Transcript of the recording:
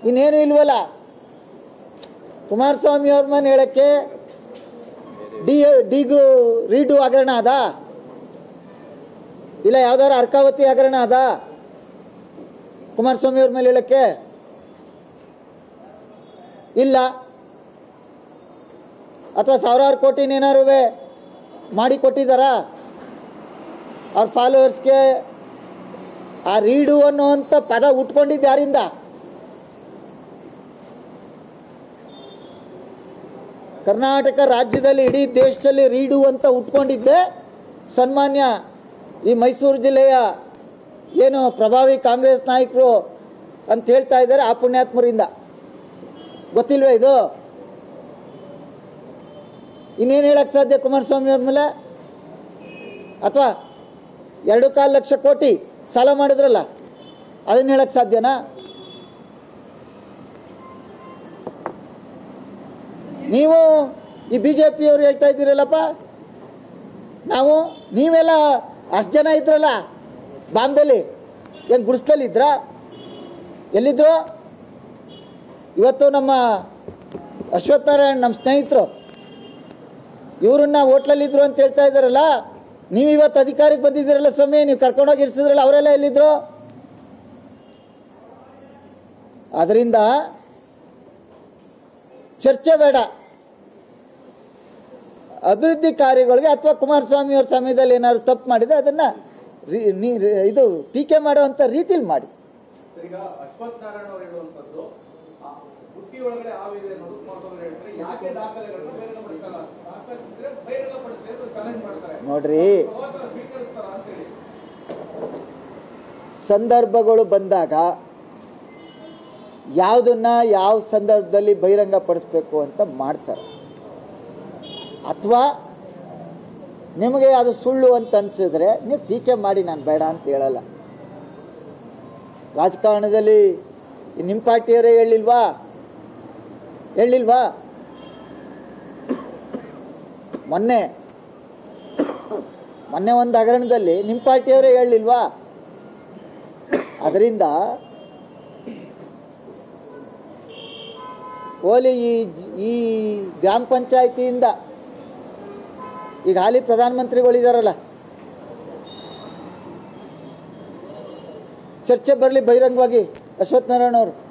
ಇನ್ನೇನು ಇಲ್ವಲ್ಲ ಕುಮಾರಸ್ವಾಮಿ ಅವ್ರ ಮನೆ ಹೇಳಕ್ಕೆ ಡಿ ಡಿಗ್ರು ರೀಡು ಹಗರಣ ಅದ ಇಲ್ಲ ಯಾವ್ದಾರು ಅರ್ಕಾವತಿ ಹಗರಣ ಅದ ಕುಮಾರಸ್ವಾಮಿ ಅವ್ರ ಮೇಲೆ ಹೇಳಕ್ಕೆ ಇಲ್ಲ ಅಥವಾ ಸಾವಿರಾರು ಕೋಟಿನೇನಾರು ಮಾಡಿ ಕೊಟ್ಟಿದ್ದಾರಾ ಅವ್ರ ಫಾಲೋವರ್ಸ್ಗೆ ಆ ರೀಡು ಅನ್ನುವಂಥ ಪದ ಉಟ್ಕೊಂಡಿದ್ದು ಯಾರಿಂದ ಕರ್ನಾಟಕ ರಾಜ್ಯದಲ್ಲಿ ಇಡೀ ದೇಶದಲ್ಲಿ ರೀಡು ಅಂತ ಉಟ್ಕೊಂಡಿದ್ದೆ ಸನ್ಮಾನ್ಯ ಈ ಮೈಸೂರು ಜಿಲ್ಲೆಯ ಏನು ಪ್ರಭಾವಿ ಕಾಂಗ್ರೆಸ್ ನಾಯಕರು ಅಂತ ಹೇಳ್ತಾ ಇದ್ದಾರೆ ಆ ಪುಣ್ಯಾತ್ಮರಿಂದ ಗೊತ್ತಿಲ್ವೇ ಇದು ಇನ್ನೇನು ಹೇಳಕ್ಕೆ ಸಾಧ್ಯ ಕುಮಾರಸ್ವಾಮಿ ಅವ್ರ ಮೇಲೆ ಅಥವಾ ಎರಡು ಕಾಲು ಲಕ್ಷ ಕೋಟಿ ಸಾಲ ಮಾಡಿದ್ರಲ್ಲ ಅದನ್ನ ಹೇಳಕ್ಕೆ ಸಾಧ್ಯನಾ ನೀವು ಈ ಬಿ ಜೆ ಪಿಯವರು ಹೇಳ್ತಾ ಇದ್ದೀರಲ್ಲಪ್ಪ ನಾವು ನೀವೆಲ್ಲ ಅಷ್ಟು ಜನ ಇದ್ರಲ್ಲ ಬಾಂಬೆಲಿ ಏನು ಗುಡಿಸ್ಲಲ್ಲಿ ಇದ್ರಾ ಎಲ್ಲಿದ್ರು ಇವತ್ತು ನಮ್ಮ ಅಶ್ವತ್ಥನಾರಾಯಣ್ ನಮ್ಮ ಸ್ನೇಹಿತರು ಇವರನ್ನ ಹೋಟ್ಲಲ್ಲಿದ್ರು ಅಂತ ಹೇಳ್ತಾ ಇದ್ದಾರಲ್ಲ ನೀವು ಇವತ್ತು ಅಧಿಕಾರಕ್ಕೆ ಬಂದಿದ್ದೀರಲ್ಲ ಸ್ವಾಮಿ ನೀವು ಕರ್ಕೊಂಡೋಗಿ ಇರಿಸಿದ್ರಲ್ಲ ಅವರೆಲ್ಲ ಎಲ್ಲಿದ್ರು ಅದರಿಂದ ಚರ್ಚೆ ಬೇಡ ಅಭಿವೃದ್ಧಿ ಕಾರ್ಯಗಳಿಗೆ ಅಥವಾ ಕುಮಾರಸ್ವಾಮಿ ಅವ್ರ ಸಮಯದಲ್ಲಿ ಏನಾದ್ರು ತಪ್ಪು ಮಾಡಿದ್ರೆ ಅದನ್ನ ರೀ- ನೀ ಇದು ಟೀಕೆ ಮಾಡುವಂಥ ರೀತಿಲಿ ಮಾಡಿ ಈಗ ಅಶ್ವಥ್ ನಾರಾಯಣ ಅವರು ಹೇಳುವಂತದ್ದು ಆ ಬುಟ್ಟಿ ಒಳಗಡೆ ಹಾವಿದೆ ಅನ್ನೋದು ಕುಮಾರಸ್ವಾಮಿ ಹೇಳ್ತಾರೆ ಯಾಕೆ ದಾಖಲೆಗಳನ್ನ ಬಹಿರಂಗ ಪಡಿಸಲ್ಲ ದಾಖಲೆ ಬಹಿರಂಗ ಪಡಿಸ್ತಾರೆ ಅಂತ ಚಾಲೆಂಜ್ ಮಾಡ್ತಾರೆ ನೋಡ್ರಿ ಹೋಗ್ತಾರ ಸ್ವೀಕರಿಸ್ತಾರ ಅಂತೇಳಿ ಸಂದರ್ಭಗಳು ಬಂದಾಗ ಯಾವುದನ್ನ ಯಾವ ಸಂದರ್ಭದಲ್ಲಿ ಬಹಿರಂಗ ಪಡಿಸ್ಬೇಕು ಅಂತ ಮಾಡ್ತಾರೆ ಅಥವಾ ನಿಮಗೆ ಅದು ಸುಳ್ಳು ಅಂತ ಅನಿಸಿದ್ರೆ ನೀವು ಟೀಕೆ ಮಾಡಿ ನಾನು ಬೇಡ ಅಂತ ಹೇಳಲ್ಲ ರಾಜಕಾರಣದಲ್ಲಿ ನಿಮ್ಮ ಪಾರ್ಟಿಯವರೇ ಹೇಳಿಲ್ವಾ ಹೇಳಿಲ್ವಾ ಮೊನ್ನೆ ಮೊನ್ನೆ ಒಂದು ಹಗರಣದಲ್ಲಿ ನಿಮ್ಮ ಪಾರ್ಟಿಯವರೇ ಹೇಳಿಲ್ವಾ ಅದರಿಂದ ಓಲಿ ಈ ಈ ಗ್ರಾಮ ಪಂಚಾಯಿತಿಯಿಂದ ಈಗ ಹಾಲಿ ಪ್ರಧಾನಮಂತ್ರಿಗಳಿದಾರಲ್ಲ ಚರ್ಚೆ ಬರಲಿ ಬಹಿರಂಗವಾಗಿ ಅಶ್ವತ್ಥನಾರಾಯಣ ಅವರು